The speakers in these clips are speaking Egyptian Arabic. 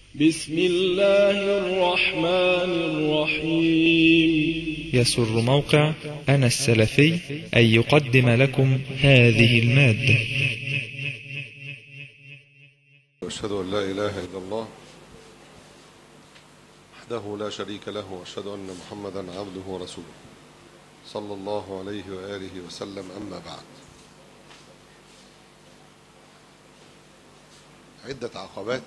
بسم الله الرحمن الرحيم يسر موقع أنا السلفي أن يقدم لكم هذه المادة واشهد ان لا اله الا الله وحده لا شريك له واشهد ان محمدا عبده ورسوله صلى الله عليه واله وسلم اما بعد عده عقبات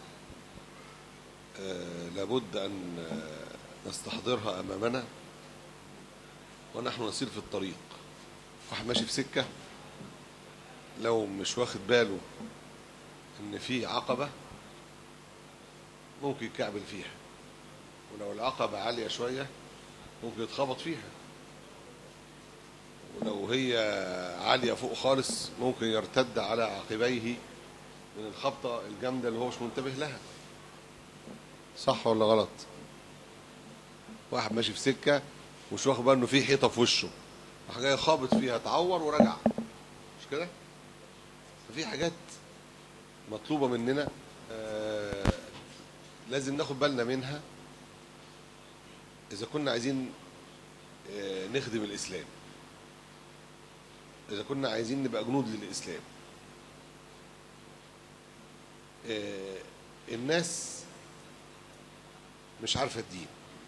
آه، لابد ان آه، نستحضرها امامنا ونحن نسير في الطريق واحد ماشي في سكه لو مش واخد باله ان في عقبه ممكن يكعبل فيها ولو العقبه عاليه شويه ممكن يتخبط فيها ولو هي عاليه فوق خالص ممكن يرتد على عقبيه من الخبطه الجامده اللي هو مش منتبه لها صح ولا غلط واحد ماشي في سكه مش واخد باله انه في حيطه في وشه راح جاي خابط فيها اتعور ورجع مش كده ففي حاجات مطلوبة مننا آه لازم ناخد بالنا منها إذا كنا عايزين آه نخدم الإسلام إذا كنا عايزين نبقى جنود للإسلام آه الناس مش عارفة الدين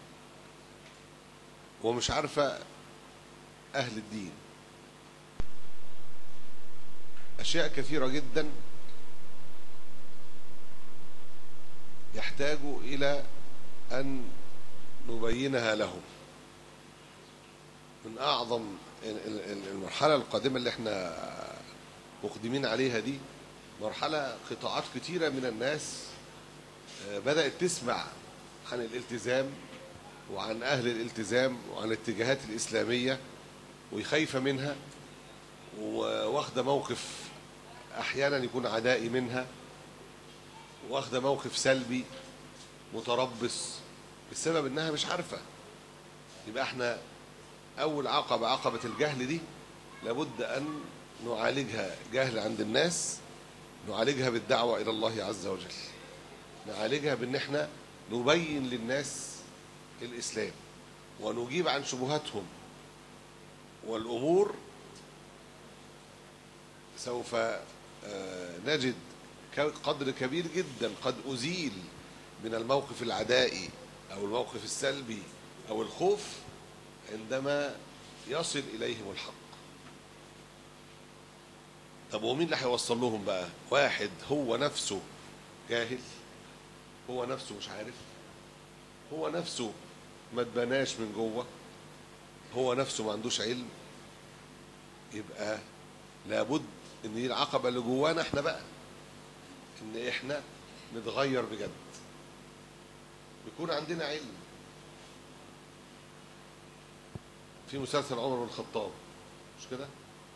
ومش عارفة أهل الدين أشياء كثيرة جداً يحتاج إلى أن نبينها لهم من أعظم المرحلة القادمة اللي احنا مقدمين عليها دي مرحلة قطاعات كتيرة من الناس بدأت تسمع عن الالتزام وعن أهل الالتزام وعن الاتجاهات الإسلامية وخايفة منها واخدة موقف أحيانا يكون عدائي منها واخده موقف سلبي متربص بسبب انها مش عارفه يبقى احنا اول عقبه عقبه الجهل دي لابد ان نعالجها جهل عند الناس نعالجها بالدعوه الى الله عز وجل نعالجها بان احنا نبين للناس الاسلام ونجيب عن شبهاتهم والامور سوف نجد قدر كبير جدا قد أزيل من الموقف العدائي أو الموقف السلبي أو الخوف عندما يصل إليهم الحق طب ومين اللي هيوصل لهم بقى واحد هو نفسه جاهل هو نفسه مش عارف هو نفسه ما اتبناش من جوه هو نفسه ما عندوش علم يبقى لابد ان دي العقبه اللي جوانا احنا بقى ان احنا نتغير بجد بيكون عندنا علم في مسلسل عمر بن الخطاب مش كده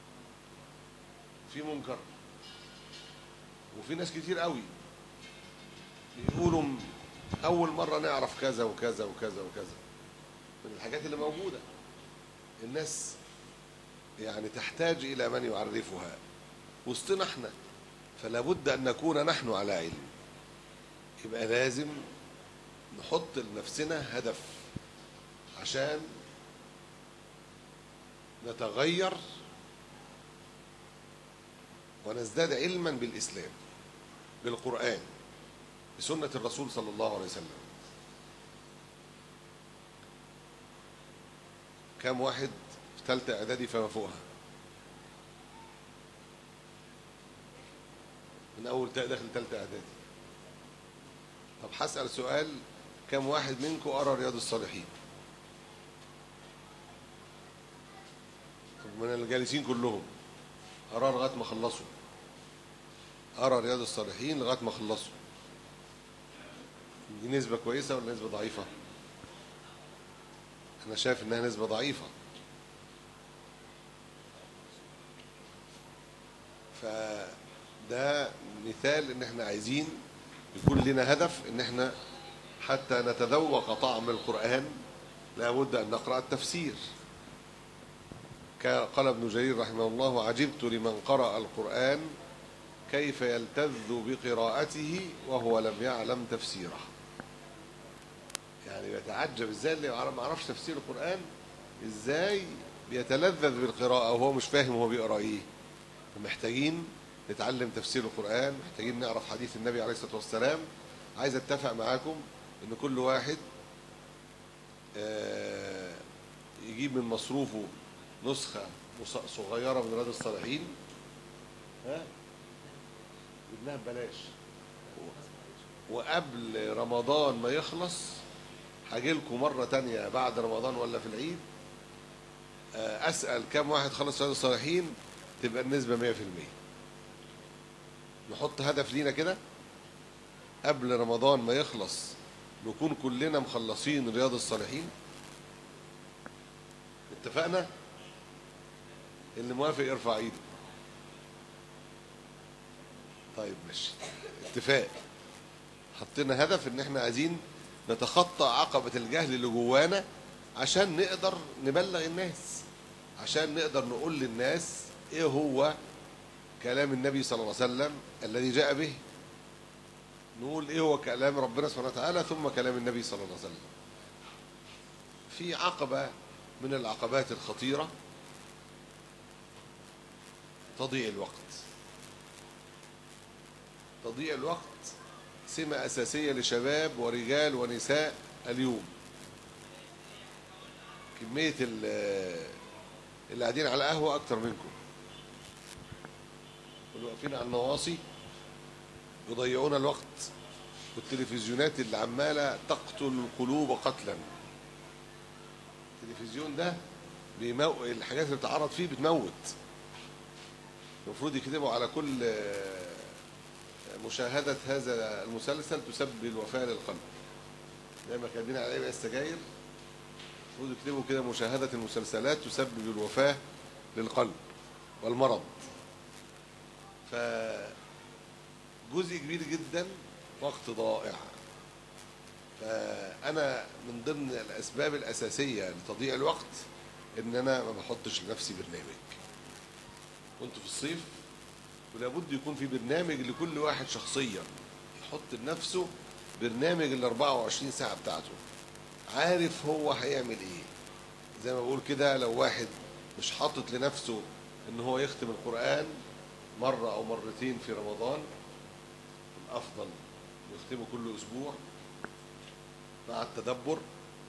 في منكر وفي ناس كتير قوي بيقولوا اول مره نعرف كذا وكذا وكذا وكذا من الحاجات اللي موجوده الناس يعني تحتاج الى من يعرفها وسطنا احنا فلا بد أن نكون نحن على علم يبقى لازم نحط لنفسنا هدف عشان نتغير ونزداد علما بالإسلام بالقرآن بسنة الرسول صلى الله عليه وسلم كم واحد في ثالثة إعدادي فما فوقها من اول داخل ثالثه اعدادي طب هسال سؤال كم واحد منكم قرا رياض الصالحين طب من الجالسين كلهم قرا لغايه ما خلصوا قرا رياض الصالحين لغايه ما خلصوا دي نسبه كويسه ولا نسبه ضعيفه انا شايف انها نسبه ضعيفه ف ده مثال ان احنا عايزين يكون لنا هدف ان احنا حتى نتذوق طعم القرآن لابد ان نقرأ التفسير قال ابن جرير رحمه الله وعجبت لمن قرأ القرآن كيف يلتذ بقراءته وهو لم يعلم تفسيره يعني بيتعجب ازاي اللي ما عرفش تفسير القرآن ازاي بيتلذذ بالقراءة وهو مش فاهم هو بيقرأ ايه محتاجين نتعلم تفسير القرآن محتاجين نعرف حديث النبي عليه الصلاة والسلام عايز اتفق معاكم ان كل واحد آه، يجيب من مصروفه نسخة مص- صغيرة من رياض الصالحين ها جبناها ببلاش وقبل رمضان ما يخلص هاجي لكم مرة تانية بعد رمضان ولا في العيد آه، أسأل كم واحد خلص رياض الصالحين تبقى النسبة 100% نحط هدف لينا كده قبل رمضان ما يخلص نكون كلنا مخلصين رياض الصالحين اتفقنا اللي موافق يرفع ايده طيب ماشي اتفاق حطينا هدف ان احنا عايزين نتخطى عقبة الجهل اللي جوانا عشان نقدر نبلغ الناس عشان نقدر نقول للناس ايه هو كلام النبي صلى الله عليه وسلم الذي جاء به نقول ايه هو كلام ربنا سبحانه وتعالى ثم كلام النبي صلى الله عليه وسلم في عقبة من العقبات الخطيرة تضييع الوقت تضييع الوقت سمة أساسية لشباب ورجال ونساء اليوم كمية ال- اللي قاعدين على قهوة أكتر منكم واللي واقفين على النواصي يضيعون الوقت والتلفزيونات اللي عمالة تقتل القلوب قتلا التلفزيون ده بيمو... الحاجات اللي بتعرض فيه بتموت المفروض يكتبوا على كل آه، مشاهدة هذا المسلسل تسبب الوفاة للقلب زي ما كاتبين على ايه السجاير المفروض يكتبوا كده مشاهدة المسلسلات تسبب الوفاة للقلب والمرض فجزء كبير جدا وقت ضائع فأنا من ضمن الأسباب الأساسية لتضييع الوقت إن أنا ما بحطش لنفسي برنامج كنت في الصيف ولابد يكون في برنامج لكل واحد شخصيا يحط لنفسه برنامج ال 24 ساعة بتاعته عارف هو هيعمل ايه زي ما بقول كده لو واحد مش حاطط لنفسه ان هو يختم القرآن مرة او مرتين في رمضان الافضل يختمه كل اسبوع مع التدبر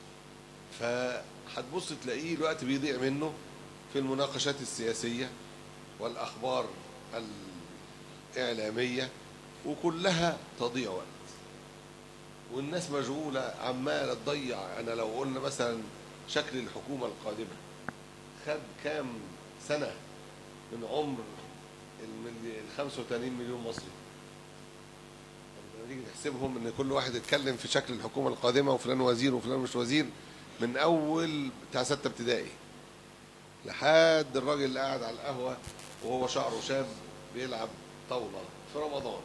فهتبص تلاقيه الوقت بيضيع منه في المناقشات السياسية والأخبار الإعلامية وكلها تضيع وقت والناس مشغولة عمالة تضيع أنا لو قلنا مثلا شكل الحكومة القادمة خد كام سنة من عمر ال 85 مليون مصري لما نيجي نحسبهم ان كل واحد يتكلم في شكل الحكومة القادمة وفلان وزير وفلان مش وزير من اول بتاع ستة ابتدائي لحد الراجل اللي قاعد على القهوة وهو شعره شاب بيلعب طاولة في رمضان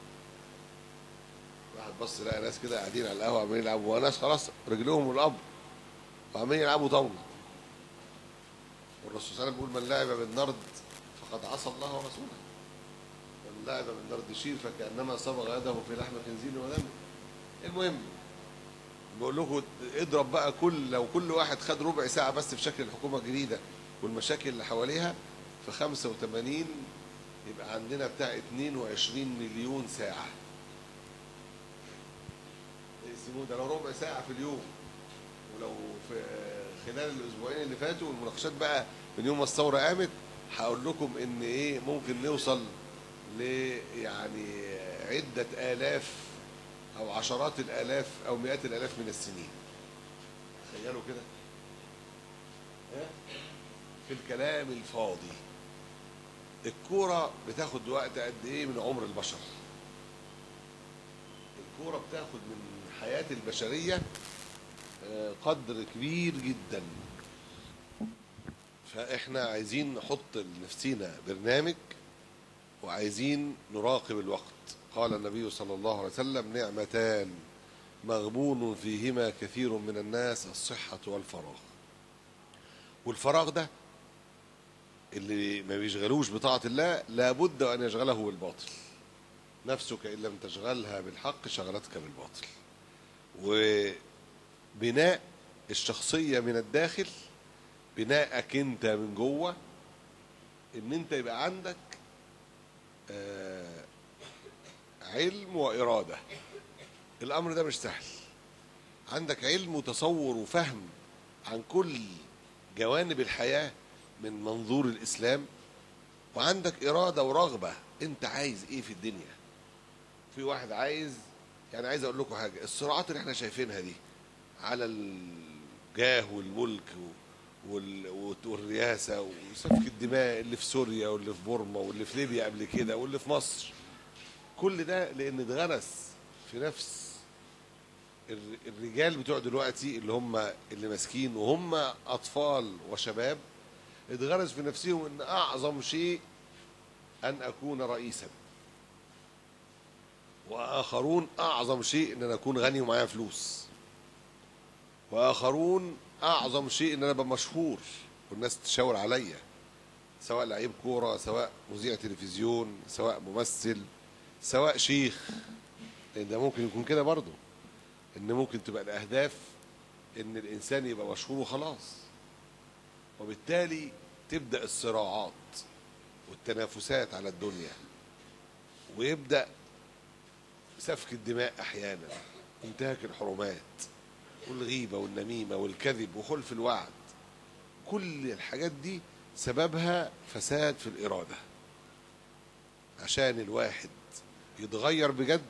واحد بص لقى ناس كده قاعدين على القهوة عمالين يلعبوا وناس خلاص رجلهم الأب وعمالين يلعبوا طاولة والرسول صلى الله عليه وسلم بيقول من لعب بالنرد فقد عصى الله ورسوله من لعب بالنرد شير فكأنما صبغ يده في لحم خنزير ودم المهم بقول لكم اضرب بقى كل لو كل واحد خد ربع ساعة بس في شكل الحكومة الجديدة والمشاكل اللي حواليها في 85 يبقى عندنا بتاع 22 مليون ساعة يقسموه ده لو ربع ساعة في اليوم ولو في خلال الأسبوعين اللي فاتوا والمناقشات بقى من يوم ما الثورة قامت هقول لكم إن إيه ممكن نوصل ل يعني عدة آلاف أو عشرات الآلاف أو مئات الآلاف من السنين تخيلوا كده ها؟ في الكلام الفاضي الكورة بتاخد وقت قد ايه من عمر البشر الكورة بتاخد من حياة البشرية آه، قدر كبير جدا فاحنا عايزين نحط لنفسينا برنامج وعايزين نراقب الوقت قال النبي صلى الله عليه وسلم نعمتان مغبون فيهما كثير من الناس الصحة والفراغ والفراغ ده اللي ما بيشغلوش بطاعة الله لابد أن يشغله بالباطل نفسك إن لم تشغلها بالحق شغلتك بالباطل وبناء الشخصية من الداخل بناءك أنت من جوه إن أنت يبقى عندك آه، علم وإرادة الأمر ده مش سهل عندك علم وتصور وفهم عن كل جوانب الحياة من منظور الإسلام وعندك إرادة ورغبة أنت عايز إيه في الدنيا في واحد عايز يعني عايز أقول لكم حاجة الصراعات اللي احنا شايفينها دي على الجاه والملك و- وال- والرئاسة وسفك الدماء اللي في سوريا واللي في بورما واللي في ليبيا قبل كده واللي في مصر كل ده لأن اتغرس في نفس الر- الرجال بتوع دلوقتي اللي هم اللي ماسكين وهم اطفال وشباب اتغرس في نفسهم ان اعظم شيء ان اكون رئيسا واخرون اعظم شيء ان انا اكون غني ومعايا فلوس واخرون اعظم شيء ان انا ابقى مشهور والناس تشاور عليا سواء لعيب كوره سواء مذيع تلفزيون سواء ممثل سواء شيخ لان ده ممكن يكون كده برضه ان ممكن تبقى الاهداف ان الانسان يبقى مشهور وخلاص وبالتالي تبدا الصراعات والتنافسات على الدنيا ويبدا سفك الدماء احيانا انتهاك الحرمات والغيبه والنميمه والكذب وخلف الوعد كل الحاجات دي سببها فساد في الاراده عشان الواحد يتغير بجد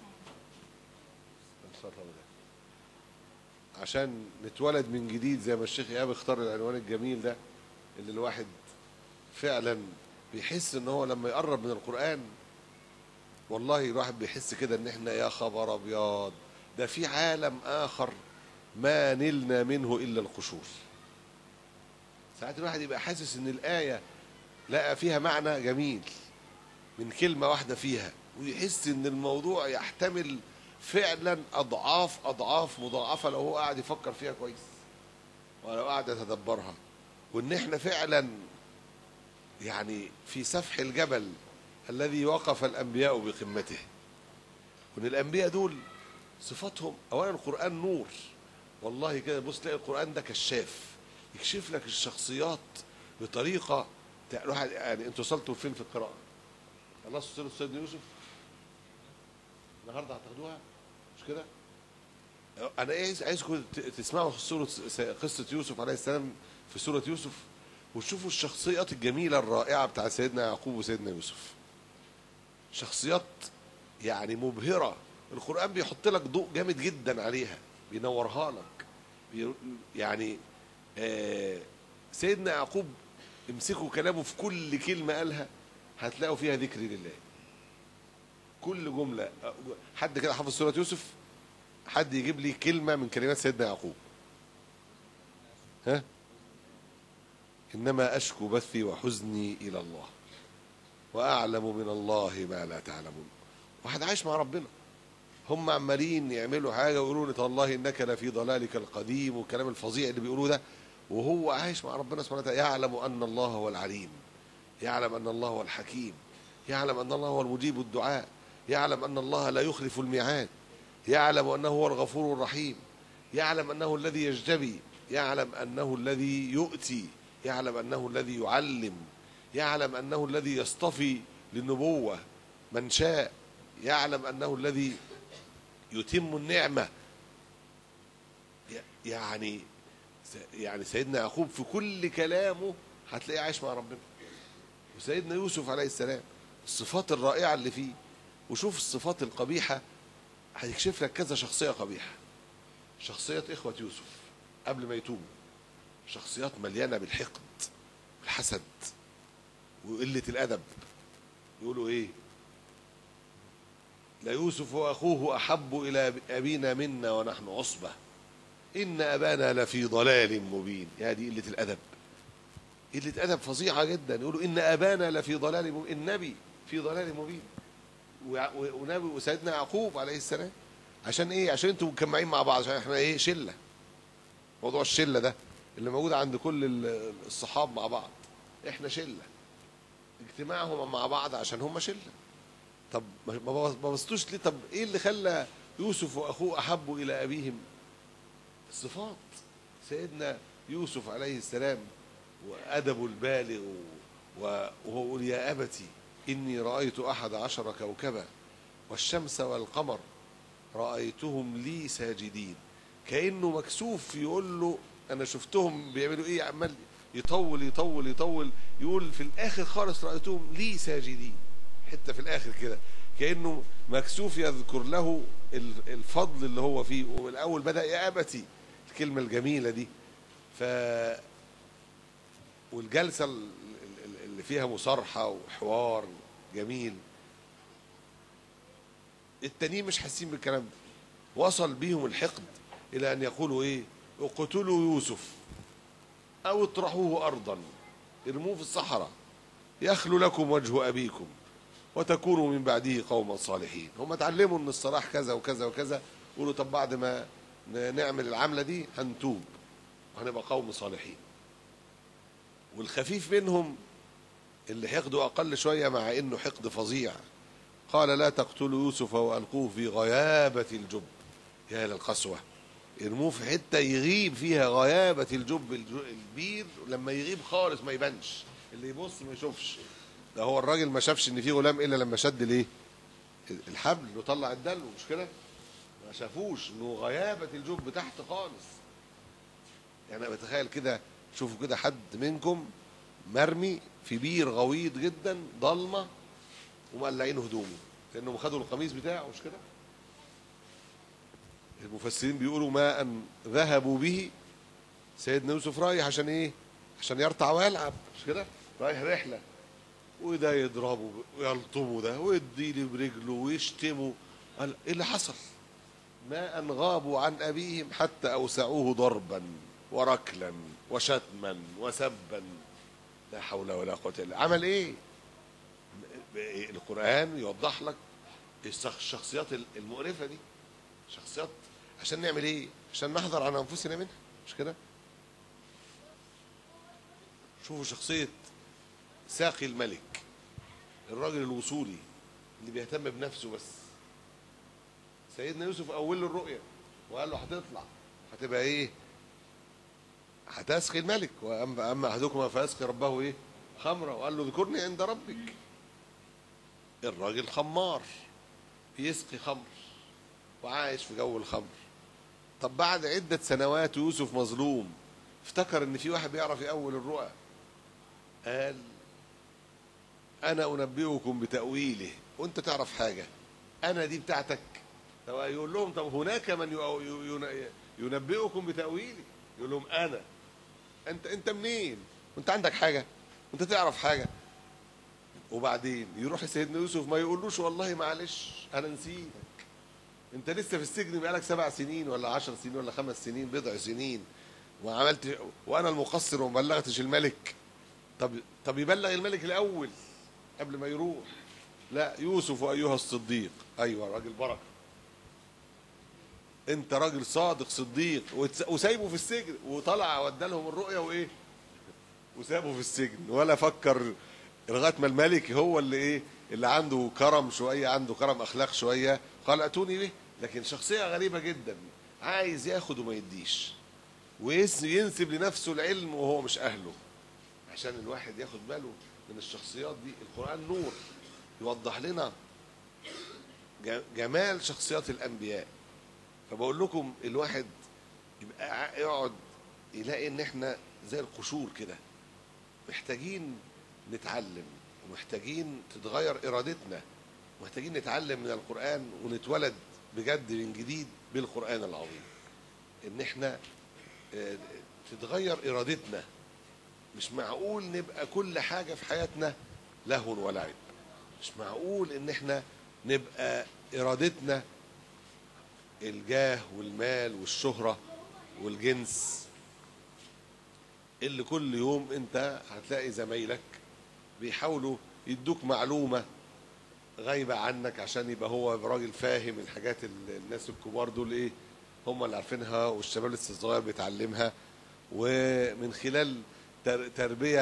عشان نتولد من جديد زي ما الشيخ ايهاب اختار العنوان الجميل ده اللي الواحد فعلا بيحس ان هو لما يقرب من القران والله الواحد بيحس كده ان احنا يا خبر ابيض ده في عالم اخر ما نلنا منه الا القشور ساعات الواحد يبقى حاسس ان الايه لقى فيها معنى جميل من كلمه واحده فيها ويحس ان الموضوع يحتمل فعلا اضعاف اضعاف مضاعفه لو هو قاعد يفكر فيها كويس ولو قاعد يتدبرها وان احنا فعلا يعني في سفح الجبل الذي وقف الانبياء بقمته وان الانبياء دول صفاتهم اولا القران نور والله كده بص تلاقي القران ده كشاف يكشف لك الشخصيات بطريقه تع- الواحد يعني انتوا وصلتوا فين في القراءه خلصتوا سيره سيدنا يوسف النهارده هتاخدوها مش كده انا عايز عايزكم ت- تسمعوا سوره س- قصه يوسف عليه السلام في سوره يوسف وتشوفوا الشخصيات الجميله الرائعه بتاع سيدنا يعقوب وسيدنا يوسف شخصيات يعني مبهره القران بيحط لك ضوء جامد جدا عليها بينورها لك بي- يعني آه سيدنا يعقوب امسكوا كلامه في كل كلمه قالها هتلاقوا فيها ذكر لله كل جمله حد كده حافظ سوره يوسف حد يجيب لي كلمه من كلمات سيدنا يعقوب ها انما اشكو بثي وحزني الى الله واعلم من الله ما لا تعلمون واحد عايش مع ربنا هم عمالين يعملوا حاجه ويقولوا لي تالله انك لفي ضلالك القديم والكلام الفظيع اللي بيقولوه ده وهو عايش مع ربنا سبحانه وتعالى يعلم ان الله هو العليم يعلم ان الله هو الحكيم يعلم ان الله هو المجيب الدعاء يعلم ان الله لا يخلف الميعاد يعلم انه هو الغفور الرحيم يعلم انه الذي يجتبي يعلم انه الذي يؤتي يعلم انه الذي يعلم يعلم انه الذي يصطفي للنبوه من شاء يعلم انه الذي يتم النعمه ي- يعني س- يعني سيدنا يعقوب في كل كلامه هتلاقيه عايش مع ربنا وسيدنا يوسف عليه السلام الصفات الرائعه اللي فيه وشوف الصفات القبيحه هيكشف لك كذا شخصيه قبيحه شخصيه اخوه يوسف قبل ما يتوبوا شخصيات مليانه بالحقد والحسد وقله الادب يقولوا ايه ليوسف واخوه احب الى ابينا منا ونحن عصبه ان ابانا لفي ضلال مبين يا دي قله الادب قله ادب فظيعه جدا يقولوا ان ابانا لفي ضلال مبين النبي في ضلال مبين ويع- و- ونبي وسيدنا يعقوب عليه السلام عشان ايه عشان انتوا مجمعين مع بعض عشان احنا ايه شله موضوع الشله ده اللي موجود عند كل ال- الصحاب مع بعض احنا شله اجتماعهم مع بعض عشان هم شله طب ما ما ما بصتوش ليه طب ايه اللي خلى يوسف واخوه احبوا الى ابيهم الصفات سيدنا يوسف عليه السلام وادبه البالغ و- وهو يقول يا ابتي اني رايت احد عشر كوكبا والشمس والقمر رايتهم لي ساجدين كانه مكسوف يقول له انا شفتهم بيعملوا ايه عمال يطول يطول يطول يقول في الاخر خالص رايتهم لي ساجدين حته في الاخر كده كانه مكسوف يذكر له ال- الفضل اللي هو فيه والاول بدا يا ابتي الكلمه الجميله دي ف والجلسه ال- ال- اللي فيها مصارحه وحوار جميل التانيين مش حاسين بالكلام ده وصل بيهم الحقد الى ان يقولوا ايه اقتلوا يوسف او اطرحوه ارضا ارموه في الصحراء يخلو لكم وجه ابيكم وتكونوا من بعده قوما صالحين هم اتعلموا ان الصلاح كذا وكذا وكذا يقولوا طب بعد ما ن- نعمل العمله دي هنتوب وهنبقى قوم صالحين والخفيف منهم اللي حقده اقل شويه مع انه حقد فظيع قال لا تقتلوا يوسف والقوه في غيابه الجب يا للقسوه ارموه في حته يغيب فيها غيابه الجب الج- البير لما يغيب خالص ما يبانش اللي يبص ما يشوفش ده هو الراجل ما شافش ان في غلام الا لما شد الايه الحبل وطلع الدلو مش كده ما شافوش انه غيابه الجب تحت خالص يعني انا بتخيل كده شوفوا كده حد منكم مرمي في بير غويط جدا ضلمه ومقلعين هدومه لانهم خدوا القميص بتاعه مش كده المفسرين بيقولوا ما ان ذهبوا به سيدنا يوسف رايح عشان ايه عشان يرتع ويلعب مش كده رايح رحله وده يضربه ويلطمه ده ويديله برجله ويشتمه قال ايه اللي حصل ما ان غابوا عن ابيهم حتى اوسعوه ضربا وركلا وشتما وسبا لا حول ولا قوه الا عمل ايه القران يوضح لك الشخ- الشخصيات المقرفه دي شخصيات عشان نعمل ايه عشان نحذر عن انفسنا منها مش كده شوفوا شخصيه ساقي الملك الراجل الوصولي اللي بيهتم بنفسه بس سيدنا يوسف اول له الرؤيا وقال له هتطلع هتبقى ايه هتسقي الملك واما اما احدكما فيسقي ربه ايه خمره وقال له اذكرني عند ربك الراجل خمار بيسقي خمر وعايش في جو الخمر طب بعد عدة سنوات يوسف مظلوم افتكر ان في واحد بيعرف يأول الرؤى قال انا انبئكم بتأويله وانت تعرف حاجة انا دي بتاعتك طب يقول لهم طب هناك من يؤ- ي- ين- ينبئكم بتأويله يقول لهم انا انت انت منين وانت عندك حاجة وانت تعرف حاجة وبعدين يروح لسيدنا يوسف ما يقولوش والله معلش انا نسيتك انت لسه في السجن بقالك سبع سنين ولا عشر سنين ولا خمس سنين بضع سنين وعملت وانا المقصر وما بلغتش الملك طب طب يبلغ الملك الاول قبل ما يروح لا يوسف ايها الصديق ايوه راجل بركه انت راجل صادق صديق وتس- وسايبه في السجن وطلع ودى لهم الرؤيا وايه وسابه في السجن ولا فكر لغايه ما الملك هو اللي ايه اللي عنده كرم شويه عنده كرم اخلاق شويه قال اتوني به لكن شخصيه غريبه جدا عايز ياخد وما يديش وينسب لنفسه العلم وهو مش اهله عشان الواحد ياخد باله من الشخصيات دي القران نور يوضح لنا ج- جمال شخصيات الانبياء فبقول لكم الواحد يبقى ع- يقعد يلاقي ان احنا زي القشور كده محتاجين نتعلم ومحتاجين تتغير ارادتنا محتاجين نتعلم من القران ونتولد بجد من جديد بالقران العظيم ان احنا آه، تتغير ارادتنا مش معقول نبقى كل حاجه في حياتنا لهو ولعب مش معقول ان احنا نبقى ارادتنا الجاه والمال والشهره والجنس اللي كل يوم انت هتلاقي زمايلك بيحاولوا يدوك معلومه غايبه عنك عشان يبقى هو راجل فاهم الحاجات ال- الناس الكبار دول ايه هم اللي عارفينها والشباب لسه الصغير بيتعلمها ومن خلال تر- تربيه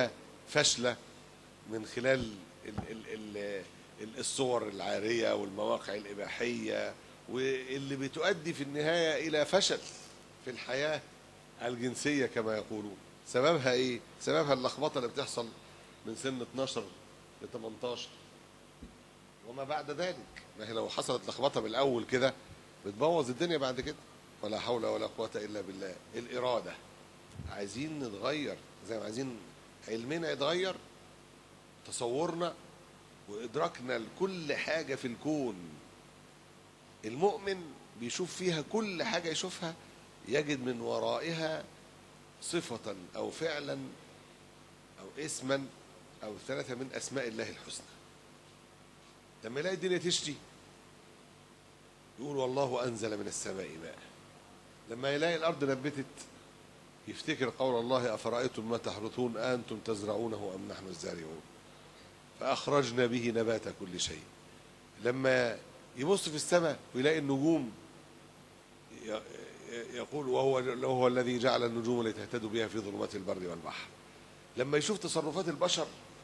فاشلة من خلال ال ال ال ال- الصور العارية والمواقع الإباحية واللي بتؤدي في النهاية إلى فشل في الحياة الجنسية كما يقولون سببها إيه؟ سببها اللخبطة اللي بتحصل من سن 12 ل 18 وما بعد ذلك ما هي لو حصلت لخبطة من الأول كده بتبوظ الدنيا بعد كده ولا حول ولا قوة إلا بالله الإرادة عايزين نتغير زي ما عايزين علمنا يتغير تصورنا وإدراكنا لكل حاجة في الكون المؤمن بيشوف فيها كل حاجة يشوفها يجد من ورائها صفة أو فعلا أو اسما أو ثلاثة من أسماء الله الحسنى لما يلاقي الدنيا تشتي يقول والله أنزل من السماء ماء لما يلاقي الأرض نبتت يفتكر قول الله أفرأيتم ما تحرثون أنتم تزرعونه أم نحن الزارعون فأخرجنا به نبات كل شيء لما يبص في السماء ويلاقي النجوم ي- ي- يقول وهو وهو الذي جعل النجوم لتهتدوا بها في ظلمات البر والبحر لما يشوف تصرفات البشر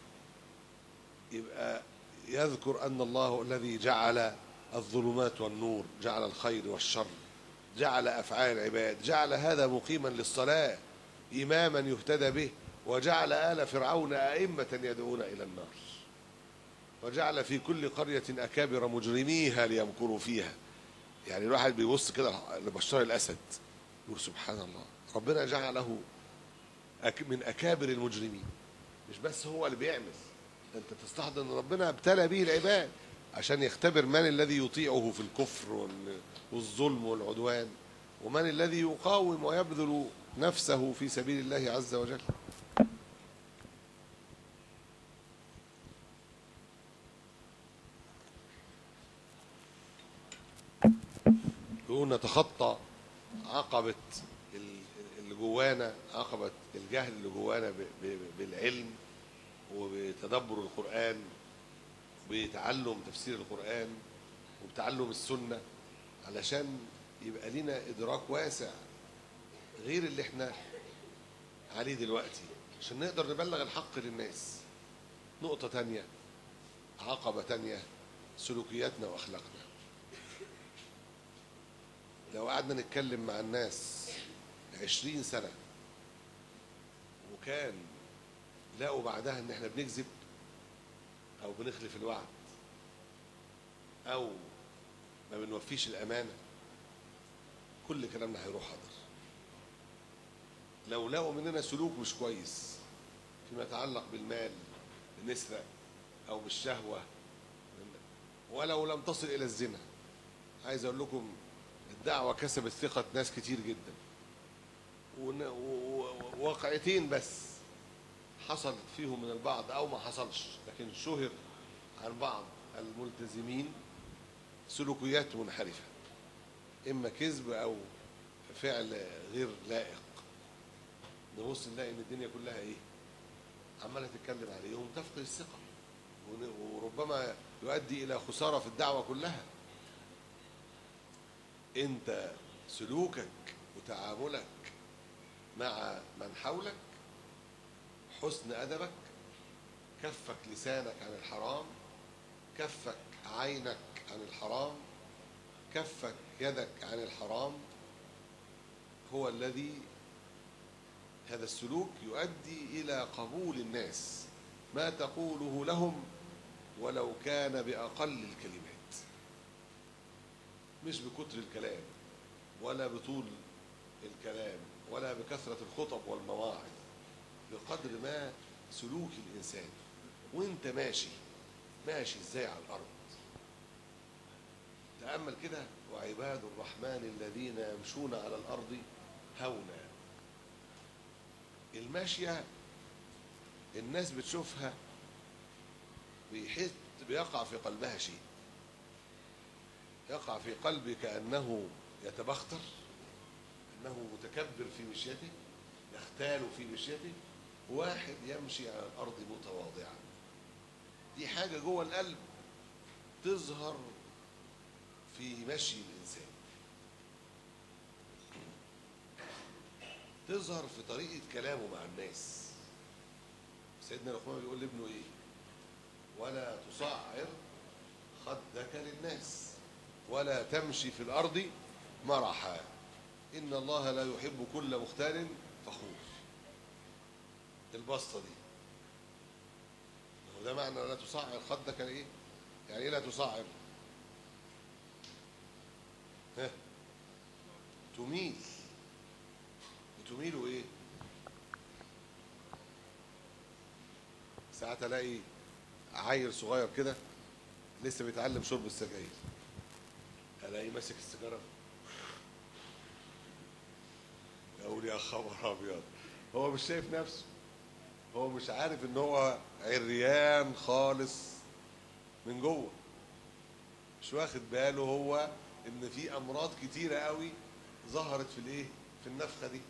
يبقى يذكر أن الله الذي جعل الظلمات والنور جعل الخير والشر جعل أفعال العباد جعل هذا مقيما للصلاة إماما يهتدى به وجعل آل فرعون أئمة يدعون إلى النار وجعل في كل قرية أكابر مجرميها ليمكروا فيها يعني الواحد بيبص كده لبشار الأسد يقول سبحان الله ربنا جعله أك- من أكابر المجرمين مش بس هو اللي بيعمل ده انت تستحضر ان ربنا ابتلى به العباد عشان يختبر من الذي يطيعه في الكفر وال- والظلم والعدوان ومن الذي يقاوم ويبذل نفسه في سبيل الله عز وجل يقول نتخطى عقبة ال- اللي جوانا عقبة الجهل اللي جوانا ب- ب- بالعلم وبتدبر القرآن وبتعلم تفسير القرآن وبتعلم السنة علشان يبقى لنا إدراك واسع غير اللي احنا عليه دلوقتي عشان نقدر نبلغ الحق للناس نقطة تانية عقبة تانية سلوكياتنا وأخلاقنا لو قعدنا نتكلم مع الناس عشرين سنة وكان لقوا بعدها ان احنا بنكذب او بنخلف الوعد او ما بنوفيش الامانة كل كلامنا هيروح حاضر لو لقوا مننا سلوك مش كويس فيما يتعلق بالمال بنسرق او بالشهوة ولو لم تصل الى الزنا عايز اقول لكم الدعوة كسبت ثقة ناس كتير جدا ون- و- و- وواقعتين بس حصل فيهم من البعض او ما حصلش لكن شهر عن بعض الملتزمين سلوكيات منحرفة اما كذب او فعل غير لائق نبص نلاقي ان الدنيا كلها ايه عماله تتكلم عليهم تفقد الثقه ون- وربما يؤدي الى خساره في الدعوه كلها انت سلوكك وتعاملك مع من حولك حسن ادبك كفك لسانك عن الحرام كفك عينك عن الحرام كفك يدك عن الحرام هو الذي هذا السلوك يؤدي الى قبول الناس ما تقوله لهم ولو كان باقل الكلمات مش بكتر الكلام ولا بطول الكلام ولا بكثرة الخطب والمواعظ بقدر ما سلوك الإنسان وانت ماشي ماشي ازاي على الأرض تأمل كده وعباد الرحمن الذين يمشون على الأرض هونا الماشية الناس بتشوفها بيحس بيقع في قلبها شيء يقع في قلبي كأنه يتبختر أنه متكبر في مشيته يختال في مشيته واحد يمشي على الأرض متواضعا دي حاجة جوه القلب تظهر في مشي الإنسان تظهر في طريقة كلامه مع الناس سيدنا لقمان بيقول لابنه ايه ولا تصعر خدك للناس ولا تمشي في الارض مرحا ان الله لا يحب كل مختال فخور البسطه دي هو ده معنى لا تصعر خدك ايه يعني ايه لا تصعر ها تميل بتميلوا ايه ساعات الاقي عيل صغير كده لسه بيتعلم شرب السجاير الاقيه ماسك السيجاره اقول يا خبر ابيض هو مش شايف نفسه هو مش عارف ان هو عريان خالص من جوه مش واخد باله هو ان في امراض كتيره قوي ظهرت في الايه في النفخه دي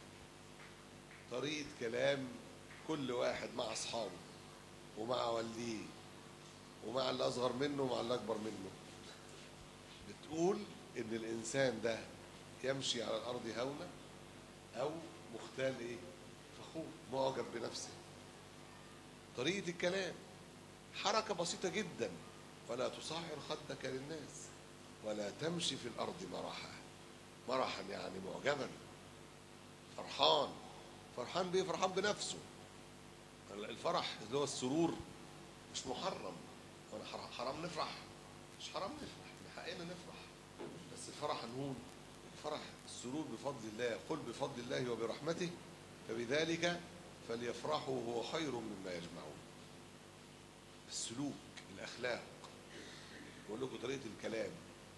طريقه كلام كل واحد مع اصحابه ومع والديه ومع اللي اصغر منه ومع اللي اكبر منه بتقول ان الانسان ده يمشي على الارض هونا او مختال ايه فخور معجب بنفسه طريقه الكلام حركه بسيطه جدا ولا تصعر خدك للناس ولا تمشي في الارض مرحا مرحا يعني معجبا فرحان فرحان بيه فرحان بنفسه الفرح اللي هو السرور مش محرم وانا حرام, حرام نفرح مش حرام نفرح من حقنا نفرح بس الفرح نهون الفرح السرور بفضل الله قل بفضل الله وبرحمته فبذلك فليفرحوا هو خير مما يجمعون السلوك الاخلاق بقول لكم طريقه الكلام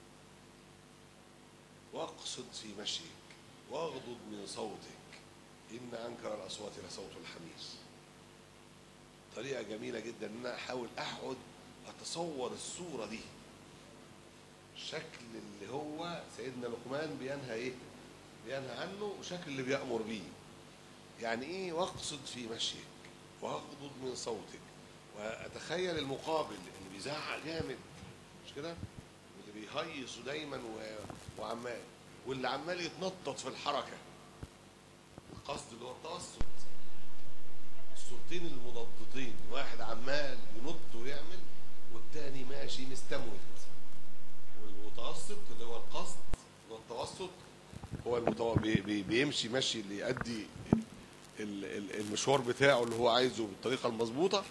واقصد في مشيك واغضض من صوتك ان انكر الاصوات لصوت الحمير طريقه جميله جدا ان انا احاول اقعد اتصور الصوره دي الشكل اللي هو سيدنا لقمان بينهى ايه بينهى عنه وشكل اللي بيأمر بيه يعني ايه واقصد في مشيك واغضض من صوتك واتخيل المقابل اللي بيزعق جامد مش كده واللي بيهيص دايما و... وعمال واللي عمال يتنطط في الحركه القصد اللي هو التوسط الصورتين المضادتين واحد عمال ينط ويعمل والتاني ماشي مستموت والمتوسط اللي هو القصد اللي هو التوسط هو المتو... بي... بي... بيمشي مشي اللي يؤدي ال- ال- المشوار بتاعه اللي هو عايزه بالطريقه المظبوطه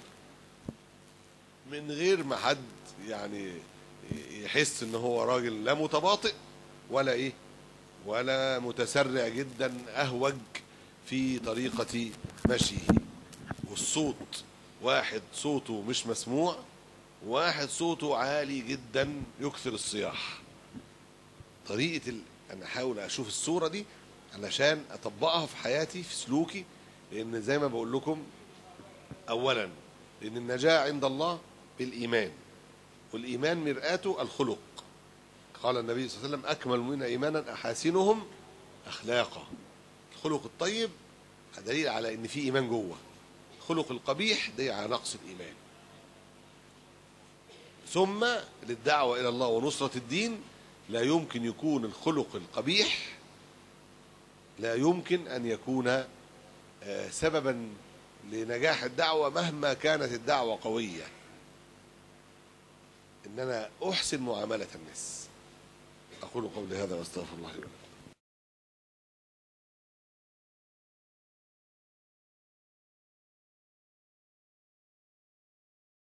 من غير ما حد يعني يحس ان هو راجل لا متباطئ ولا ايه ولا متسرع جدا اهوج في طريقه مشيه والصوت واحد صوته مش مسموع واحد صوته عالي جدا يكثر الصياح طريقه ال... انا احاول اشوف الصوره دي علشان اطبقها في حياتي في سلوكي لان زي ما بقول لكم اولا لان النجاه عند الله بالايمان والايمان مرآته الخلق قال النبي صلى الله عليه وسلم اكمل المؤمنين ايمانا احاسنهم اخلاقا الخلق الطيب دليل على ان في ايمان جوه الخلق القبيح دليل على نقص الايمان ثم للدعوه الى الله ونصره الدين لا يمكن يكون الخلق القبيح لا يمكن ان يكون آه، سببا لنجاح الدعوه مهما كانت الدعوه قويه ان انا احسن معامله الناس اقول قولي هذا واستغفر الله لي ولكم